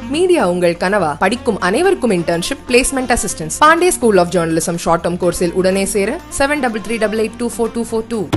media உங்கள் கனவா படிக்கும் அனைவருக்கும் internship placement assistance Pandey school of journalism short term கோர்ஸில் உடனே சேர seven double three double eight two four two four two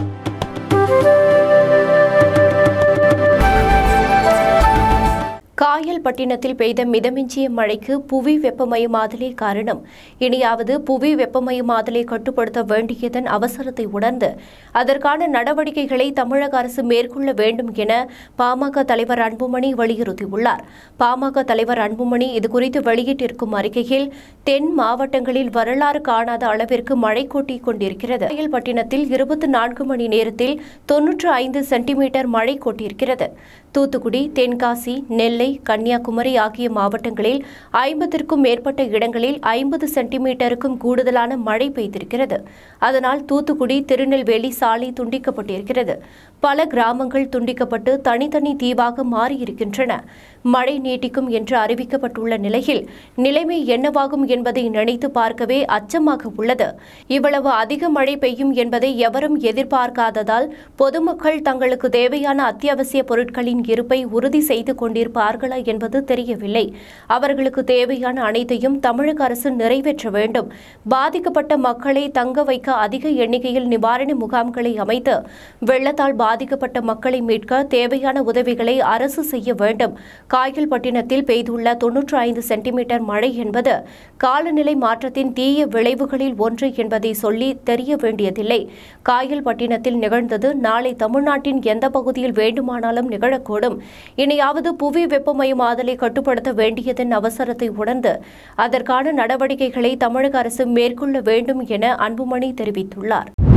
காயல்பட்டினத்தில் பெய்த மிதமிஞ்சிய மழைக்கு புவி வெப்பமயமாதலே காரணம் இனியாவது புவி வெப்பமயமாதலை கட்டுப்படுத்த வேண்டியதன் அவசரத்தை உணர்ந்து அதற்கான நடவடிக்கைகளை தமிழக அரசு மேற்கொள்ள வேண்டும் என பாமக தலைவர் அன்புமணி வலியுறுத்தியுள்ளார் பாமக தலைவர் அன்புமணி இதுகுறித்து வெளியிட்டிருக்கும் அறிக்கையில் தென் மாவட்டங்களில் வரலாறு காணாத அளவிற்கு மழை கொட்டிக் கொண்டிருக்கிறது காயல்பட்டினத்தில் இருபத்தி நான்கு மணி நேரத்தில் தொன்னூற்று ஐந்து சென்டிமீட்டர் மழை கொட்டியிருக்கிறது தூத்துக்குடி தென்காசி நெல்லை கன்னியாகுமரி ஆகிய மாவட்டங்களில் ஐம்பத்திற்கும் மேற்பட்ட இடங்களில் ஐம்பது சென்டிமீட்டருக்கும் கூடுதலான மழை பெய்திருக்கிறது அதனால் தூத்துக்குடி திருநெல்வேலி சாலை துண்டிக்கப்பட்டிருக்கிறது பல கிராமங்கள் துண்டிக்கப்பட்டு தனித்தனி தீவாக மாறியிருக்கின்றன மழை நீட்டிக்கும் என்று அறிவிக்கப்பட்டுள்ள நிலையில் நிலைமை என்னவாகும் என்பதை நினைத்து பார்க்கவே அச்சமாக உள்ளது இவ்வளவு அதிக மழை பெய்யும் என்பதை எவரும் எதிர்பார்க்காததால் பொதுமக்கள் தங்களுக்கு தேவையான அத்தியாவசிய பொருட்களின் இருப்பை உறுதி செய்து கொண்டிருப்பார்களா என்பது தெரியவில்லை அவர்களுக்கு தேவையான அனைத்தையும் தமிழக அரசு நிறைவேற்ற வேண்டும் பாதிக்கப்பட்ட மக்களை தங்க வைக்க அதிக எண்ணிக்கையில் நிவாரண முகாம்களை அமைத்து வெள்ளத்தால் பாதிக்கப்பட்ட மக்களை மீட்க தேவையான உதவிகளை அரசு செய்ய வேண்டும் காயல்பட்டினத்தில் பெய்துள்ள தொன்னூற்று ஐந்து சென்டிமீட்டர் மழை என்பது காலநிலை மாற்றத்தின் தீய விளைவுகளில் ஒன்று என்பதை சொல்லி தெரிய வேண்டியதில்லை காயல்பட்டினத்தில் நிகழ்ந்தது நாளை தமிழ்நாட்டின் எந்த பகுதியில் வேண்டுமானாலும் நிகழக்கூடும் இனியாவது புவி வெப்பமயமாதலை கட்டுப்படுத்த வேண்டியதன் அவசரத்தை உணர்ந்து அதற்கான நடவடிக்கைகளை தமிழக அரசு மேற்கொள்ள வேண்டும் என அன்புமணி தெரிவித்துள்ளார்